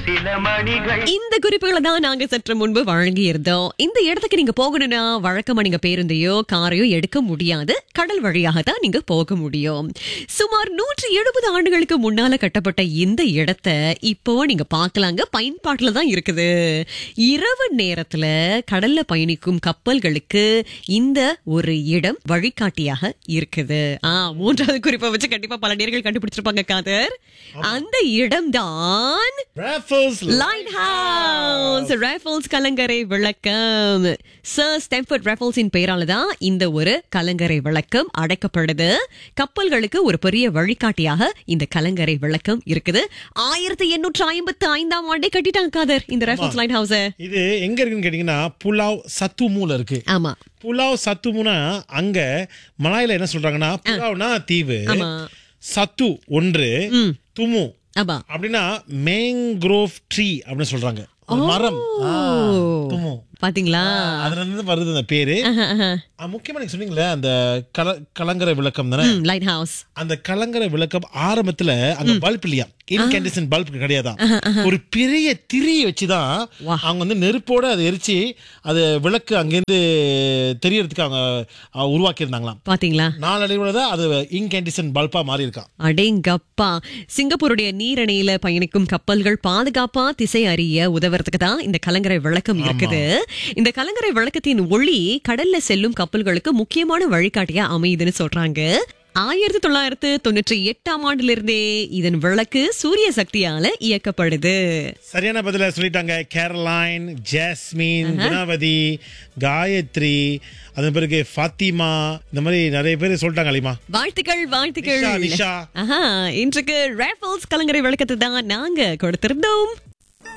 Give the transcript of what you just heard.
கட்டில மணிகள் இந்த குறிப்புகளை தான் நாங்க சற்று முன்பு வழங்கியிருந்தோம் இந்த இடத்துக்கு நீங்க போகணும்னா வழக்கமா நீங்க பேருந்தையோ காரையோ எடுக்க முடியாது கடல் வழியாக தான் நீங்க போக முடியும் சுமார் நூற்றி எழுபது ஆண்டுகளுக்கு முன்னால கட்டப்பட்ட இந்த இடத்த இப்போ நீங்க பார்க்கலாங்க பயன்பாட்டுல தான் இருக்குது இரவு நேரத்துல கடல்ல பயணிக்கும் கப்பல்களுக்கு இந்த ஒரு இடம் வழிகாட்டியாக இருக்குது ஆ மூன்றாவது குறிப்பை வச்சு கண்டிப்பா பல நேர்கள் கண்டுபிடிச்சிருப்பாங்க காதர் அந்த இடம்தான் ராஃபல்ஸ் லைட் ஹவுஸ் ரேஃபல்ஸ் கலங்கரை விளக்கம் சர் ஸ்டெம்பர்ட் ரேஃபல்ஸின் பெயரால தான் இந்த ஒரு கலங்கரை விளக்கம் அடைக்கப்படுது கப்பல்களுக்கு ஒரு பெரிய வழிகாட்டியாக இந்த கலங்கரை விளக்கம் இருக்குது ஆயிரத்தி எண்ணூற்று ஐம்பத்தி ஐந்தாம் ஆண்டே கட்டிட்டாங்க காதர் இந்த ரேஃபல்ஸ் லைட் ஹவுஸ இது எங்க இருக்குன்னு கேட்டீங்கன்னா புலாவ் சத்துமூல இருக்கு ஆமா புலாவ் சத்துமுனா அங்க மலாயில என்ன சொல்றாங்கன்னா புலாவ்னா தீவு ஆமா. சத்து ஒன்று துமு ஆமா அப்படின்னா மேங்க்ரோவ் ட்ரீ அப்படின்னு சொல்றாங்க ஒரு மரம் ஆ, துமு பாத்தீங்களா அதுல இருந்து வருது அந்த பேரு ஆ, முக்கியமா நீங்க சொன்னீங்களே அந்த கல கலங்கரை விளக்கம் தானே லைட் ஹவுஸ் அந்த கலங்கரை விளக்கம் ஆரம்பத்துல அங்க பல்ப் இல்லையா இன்கேண்டிசன் பல்ப் கிடையாதான் ஒரு பெரிய திரியை வச்சுதான் வா. அவங்க வந்து நெருப்போட அதை எரிச்சு அது விளக்கு அங்கேருந்து தெரியறதுக்கு அவங்க அஹ், உருவாக்கியிருந்தாங்களாம் பாத்தீங்களா நாளடைவுல தான் அது இன்கேண்டிசன் பல்பா மாறி இருக்கான் அடேங்கப்பா சிங்கப்பூருடைய நீரணையில பயணிக்கும் கப்பல்கள் பாதுகாப்பா திசை அறிய உதவுறதுக்கு தான் இந்த கலங்கரை விளக்கம் இருக்குது இந்த கலங்கரை விளக்கத்தின் ஒளி கடல்ல செல்லும் கப்பல்களுக்கு முக்கியமான வழிகாட்டியா அமையுதுன்னு சொல்றாங்க ஆயிரத்தி தொள்ளாயிரத்து தொண்ணூற்றி எட்டாம் ஆண்டிலிருந்தே இதன் விளக்கு சூரிய சக்தியால இயக்கப்படுது சரியான பதில சொல்லிட்டாங்க கேரளைன் ஜாஸ்மின் குணவதி காயத்ரி அதன் பிறகு ஃபாத்திமா இந்த மாதிரி நிறைய பேர் சொல்லிட்டாங்க அலிமா வாழ்த்துக்கள் வாழ்த்துக்கள் நிஷா, நிஷா. ஆஹா இன்றைக்கு ரேஃபல்ஸ் கலங்கரை விளக்கத்தை தான் நாங்க கொடுத்திருந்தோம்